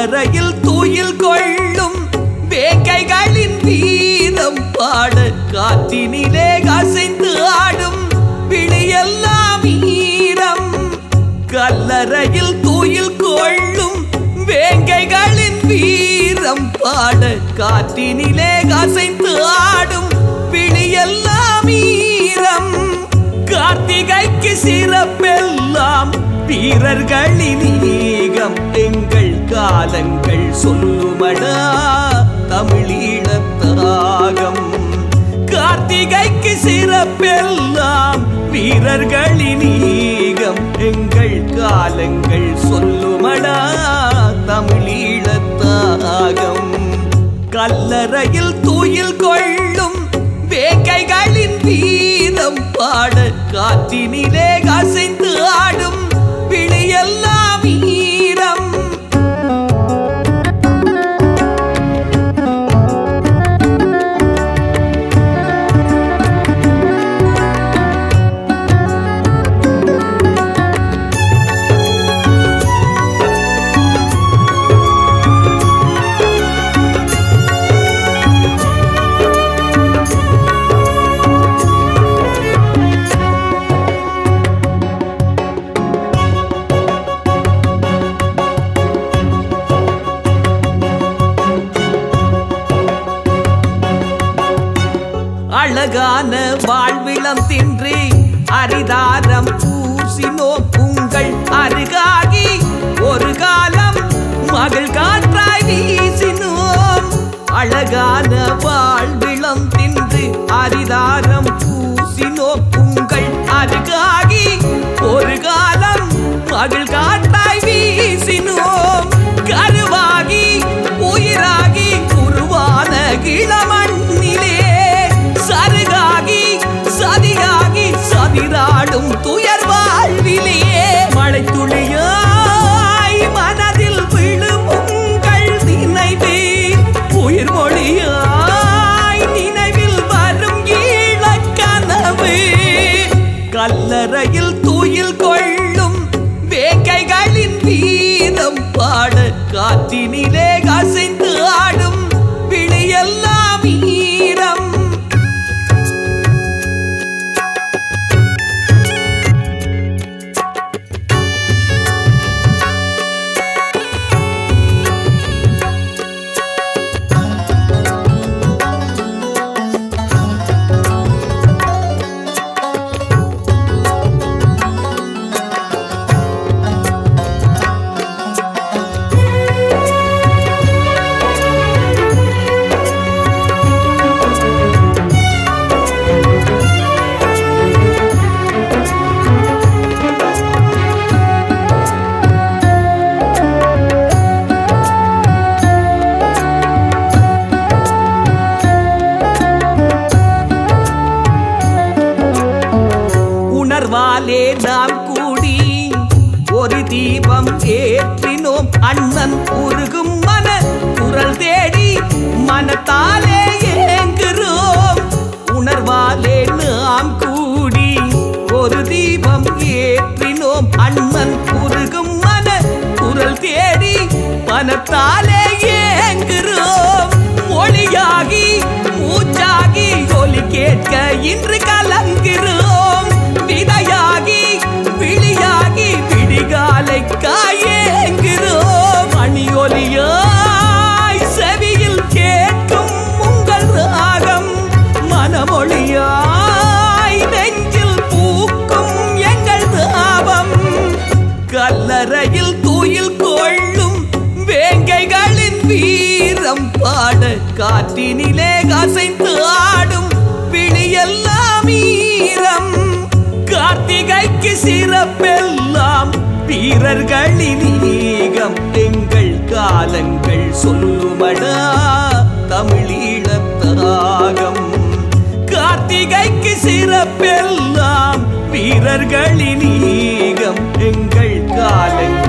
கல்லறையில் தூயில் கொள்ளும் வேங்கைகளின் வீரம் பாட காற்றினிலே அசைந்து ஆடும் விழியெல்லாம் ஈரம் கல்லறையில் தூயில் கொள்ளும் வேங்கைகளின் வீரம் பாட காற்றினிலே அசைந்து ஆடும் விழியெல்லாம் ஈரம் கார்த்திகைக்கு சிறப்பெல்லாம் வீரர்களின் ஈகம் எங்கள் காலங்கள் சொல்லுமடா தமிழீழத்தாகம் கார்த்திகைக்கு சிறப்பெல்லாம் வீரர்களின் ஈகம் எங்கள் காலங்கள் சொல்லுமடா தமிழீழத்தாகம் கல்லறையில் தூயில் கொள்ளும் வேங்கைகளின் வீரம் பாட காற்றினிலே அசைந்து ஆடும் விழியெல்லாம் ஈரம் அழகான வாழ்விளம் தின்று அரிதாரம் பூசினோம் உங்கள் அருகாகி ஒரு காலம் மகள் காற்றாய் வீசினோம் அழகான வாழ்விளம் தின்று அரிதாரம் பூசினோம் உங்கள் அருகாகி ஒரு காலம் மகள் காற்றாய் வீசினோம் கருவாகி உயிராகி உருவான இளமண்ணிலே சருகாகி சதியாகி சதிராடும் துயர் வாழ்விலேயே மழை துளியாய் மனதில் விழும் உங்கள் நினைவே உயிர் மொழியாய் நினைவில் வரும் ஈழக்கனவு கல்லறையில் தூயில் கொள்ளும் வேங்கைகளின் வீரம் பாட காற்றினிலே அசைந்து ஆடும் விழியெல்லாம் ஈரம் உணர்வாலே நாம் கூடி ஒரு தீபம் ஏற்றினோம் அண்ணன் உருகும் மன குரல் தேடி மனத்தாலே ஏங்குறோம் உணர்வாலே நாம் கூடி ஒரு தீபம் ஏற்றினோம் அண்ணன் உருகும் மன குரல் தேடி மனத்தாலே ஏங்குறோம் மொழியாகி மூச்சாகி ஒலி கேட்க இன்று கலங்குகிறோம் விதையாகி விழியாகி விடிகாலை காயேங்குகிறோம் மணி ஒலியாய் செவியில் கேட்கும் உங்கள் ராகம் மனமொழியாய் நெஞ்சில் பூக்கும் எங்கள் தாபம் கல்லறையில் தூயில் கொள்ளும் வேங்கைகளின் வீரம் பாட காற்றினிலே அசைந்து ஆடும் விழியெல்லாம் ஈரம் கார்த்திகைக்கு சிறப்பெல்லாம் வீரர்களின் ஈகம் எங்கள் காலங்கள் சொல்லுமடா தமிழீழத்தாகம் கார்த்திகைக்கு சிறப்பெல்லாம் வீரர்களின் ஈகம் எங்கள் காலங்கள்